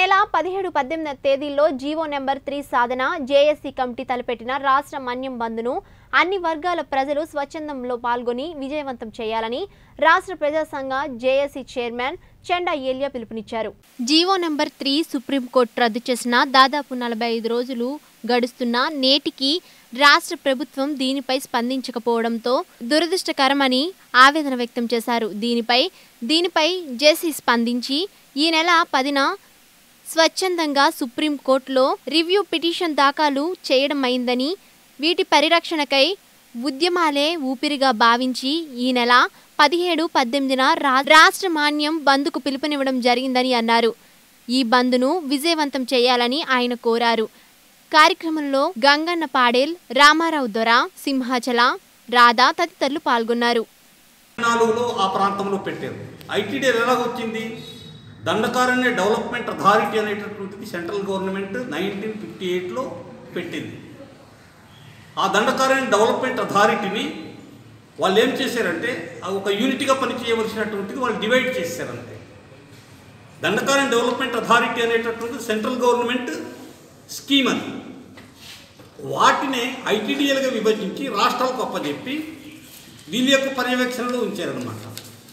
నెల పదిహేడు పద్దెనిమిది తేదీల్లో జీవో నెంబర్ త్రీ సాధన జేఏసీ కమిటీ తలపెట్టిన రాష్ట్ర మన్యం బంద్ను అన్ని వర్గాల ప్రజలు స్వచ్ఛందంలో పాల్గొని విజయవంతం చేయాలని రాష్ట్ర ప్రజా సంఘ జేఏసీ చైర్మన్ చెండా ఏలియా పిలుపునిచ్చారు జీవో నెంబర్ త్రీ సుప్రీంకోర్టు రద్దు చేసిన దాదాపు నలభై ఐదు రోజులు గడుస్తున్న నేటికి రాష్ట్ర ప్రభుత్వం దీనిపై స్పందించకపోవడంతో దురదృష్టకరమని ఆవేదన వ్యక్తం చేశారు దీనిపై దీనిపై జేసీ స్పందించి ఈ నెల పదిన స్వచ్ఛందంగా సుప్రీంకోర్టులో రివ్యూ పిటిషన్ దాఖలు చేయడం అయిందని వీటి పరిరక్షణకై ఉద్యమాలే ఊపిరిగా భావించి ఈ నెల పదిహేడు పద్దెనిమిదిన రా- రాష్ట్ర మాన్యం బంద్కు పిలుపునివ్వడం జరిగిందని అన్నారు ఈ బంద్ను విజయవంతం చేయాలని ఆయన కోరారు కార్యక్రమంలో గంగన్న పాడేల్ రామారావు దొర సింహాచల రాధా తదితరులు పాల్గొన్నారు నాలుగులో ఆ ప్రాంతంలో పెట్టారు ఐటీడీఎల్ ఎలాగొచ్చింది దండకారణ్య డెవలప్మెంట్ అథారిటీ అనేటటువంటిది సెంట్రల్ గవర్నమెంట్ నైన్టీన్ ఫిఫ్టీ ఎయిట్లో పెట్టింది ఆ దండకారణ్య డెవలప్మెంట్ అథారిటీని వాళ్ళు ఏం చేశారంటే అది ఒక యూనిట్గా పనిచేయవలసినటువంటిది వాళ్ళు డివైడ్ చేశారంతే దండకారణ్య డెవలప్మెంట్ అథారిటీ అనేటటువంటిది సెంట్రల్ గవర్నమెంట్ స్కీమ్ అది వాటినే ఐటీడీఎల్గా విభజించి రాష్ట్రాలకు అప్పచెప్పి వీళ్ళ యొక్క పర్యవేక్షణలో ఉంచారనమాట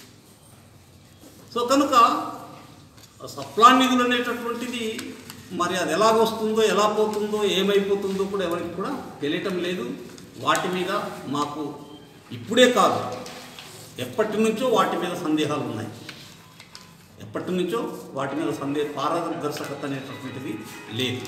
సో కనుక సప్లాన్ నిధులు అనేటటువంటిది మరి అది ఎలాగ వస్తుందో ఎలా పోతుందో ఏమైపోతుందో కూడా ఎవరికి కూడా తెలియటం లేదు వాటి మీద మాకు ఇప్పుడే కాదు ఎప్పటి నుంచో వాటి మీద సందేహాలు ఉన్నాయి ఎప్పటి నుంచో వాటి మీద సందేహ పారదర్శకత అనేటటువంటిది లేదు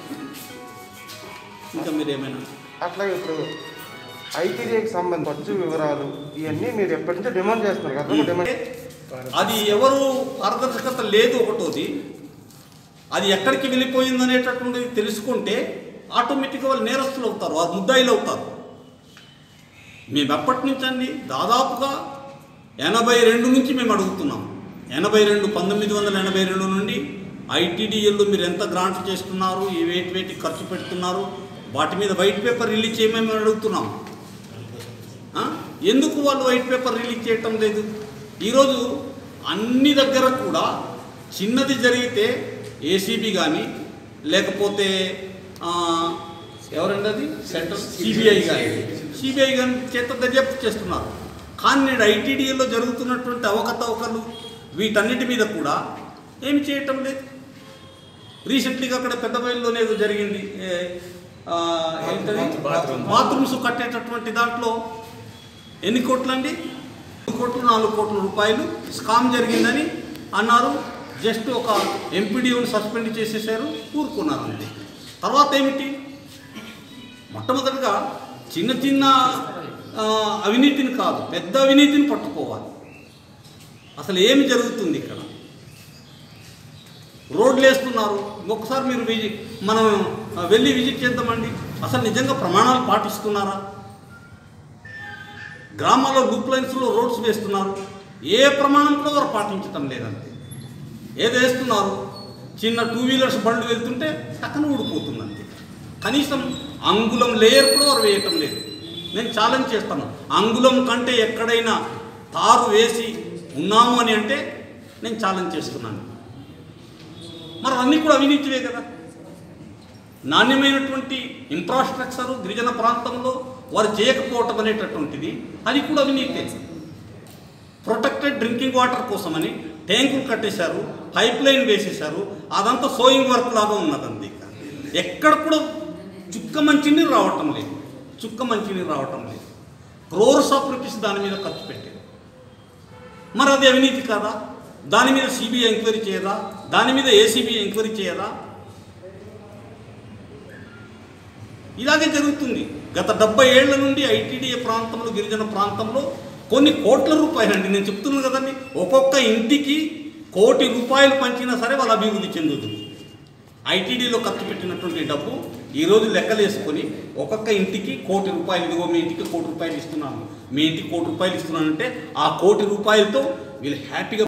ఇంకా మీరు ఏమైనా అట్లాగే ఇప్పుడు ఐటీడీకి సంబంధించి ఖర్చు వివరాలు ఇవన్నీ మీరు ఎప్పటి నుంచో డిమాండ్ చేస్తున్నారు కదా డిమాండ్ అది ఎవరు పారదర్శకత లేదు ఒకటోది అది ఎక్కడికి వెళ్ళిపోయింది అనేటటువంటిది తెలుసుకుంటే ఆటోమేటిక్గా వాళ్ళు నేరస్తులు అవుతారు వాళ్ళు ముద్దాయిలు అవుతారు మేము ఎప్పటి నుంచి అండి దాదాపుగా ఎనభై రెండు నుంచి మేము అడుగుతున్నాం ఎనభై రెండు పంతొమ్మిది వందల ఎనభై రెండు నుండి ఐటీడీఎల్లో మీరు ఎంత గ్రాంట్ చేస్తున్నారు ఏ వేటి వేటి ఖర్చు పెడుతున్నారు వాటి మీద వైట్ పేపర్ రిలీజ్ చేయమని మేము అడుగుతున్నాం ఆ? ఎందుకు వాళ్ళు వైట్ పేపర్ రిలీజ్ చేయటం లేదు ఈరోజు అన్ని దగ్గర కూడా చిన్నది జరిగితే ఏసీబీ కానీ లేకపోతే ఆ, ఎవరండి అది సెంట్రల్ సిబిఐ కానీ సిబిఐ కానీ చేత దర్యాప్తు చేస్తున్నారు కానీ నేడు ఐటీడీఏలో జరుగుతున్నటువంటి అవకతవకలు వీటన్నిటి మీద కూడా ఏమి చేయటం లేదు రీసెంట్లీగా అక్కడ పెద్దబయలులోనే ఏదో జరిగింది ఏ, ఆ, ఏంటది బాత్రూమ్స్ కట్టేటటువంటి దాంట్లో ఎన్ని కోట్లు అండి మూడు కోట్లు నాలుగు కోట్ల రూపాయలు స్కామ్ జరిగిందని అన్నారు జస్ట్ ఒక ఎంపీడీఓని సస్పెండ్ చేసేసారు ఊరుకున్నారు అంతే తర్వాత ఏమిటి మొట్టమొదటిగా చిన్న చిన్న ఆ, అవినీతిని కాదు పెద్ద అవినీతిని పట్టుకోవాలి అసలు ఏమి జరుగుతుంది ఇక్కడ రోడ్లు వేస్తున్నారు ఇంకొకసారి మీరు విజి మనం ఆ, వెళ్ళి విజిట్ చేద్దామండి అసలు నిజంగా ప్రమాణాలు పాటిస్తున్నారా గ్రామాల్లో లూప్ లైన్స్లో రోడ్స్ వేస్తున్నారు ఏ ప్రమాణం కూడా వారు పాటించటం లేదంతే ఏది వేస్తున్నారు చిన్న టూ వీలర్స్ బండ్లు వెళ్తుంటే పక్కన ఊడిపోతుంది అంతే కనీసం అంగుళం లేయర్ కూడా వారు వేయటం లేదు నేను ఛాలెంజ్ చేస్తాను అంగుళం కంటే ఎక్కడైనా తారు వేసి ఉన్నాము అని అంటే నేను ఛాలెంజ్ చేస్తున్నాను మరి అన్నీ కూడా అవినీతివే కదా నాణ్యమైనటువంటి ఇన్ఫ్రాస్ట్రక్చర్ గిరిజన ప్రాంతంలో వారు చేయకపోవటం అనేటటువంటిది అది కూడా అవినీతే ప్రొటెక్టెడ్ డ్రింకింగ్ వాటర్ కోసమని ట్యాంకులు కట్టేశారు పైప్ లైన్ వేసేశారు అదంతా సోయింగ్ వర్క్ లాగా ఉన్నదండి ఇక ఎక్కడ కూడా చుక్క మంచినీరు రావటం లేదు చుక్క మంచినీరు రావటం లేదు క్రోర్స్ ఆఫ్ రూపీస్ దాని మీద ఖర్చు పెట్టారు మరి అది అవినీతి కాదా దాని మీద సిబిఐ ఎంక్వైరీ చేయదా దాని మీద ఏసీబీ ఎంక్వైరీ చేయదా ఇలాగే జరుగుతుంది గత డెబ్బై ఏళ్ల నుండి ఐటీడీఏ ప్రాంతంలో గిరిజన ప్రాంతంలో కొన్ని కోట్ల రూపాయలండి నేను చెప్తున్నాను కదండి ఒక్కొక్క ఇంటికి కోటి రూపాయలు పంచినా సరే వాళ్ళు అభివృద్ధి చెందుతుంది ఐటీడీలో ఖర్చు పెట్టినటువంటి డబ్బు ఈరోజు లెక్కలు వేసుకొని ఒక్కొక్క ఇంటికి కోటి రూపాయలు ఇదిగో మీ ఇంటికి కోటి రూపాయలు ఇస్తున్నాను మీ ఇంటికి కోటి రూపాయలు ఇస్తున్నానంటే ఆ కోటి రూపాయలతో వీళ్ళు హ్యాపీగా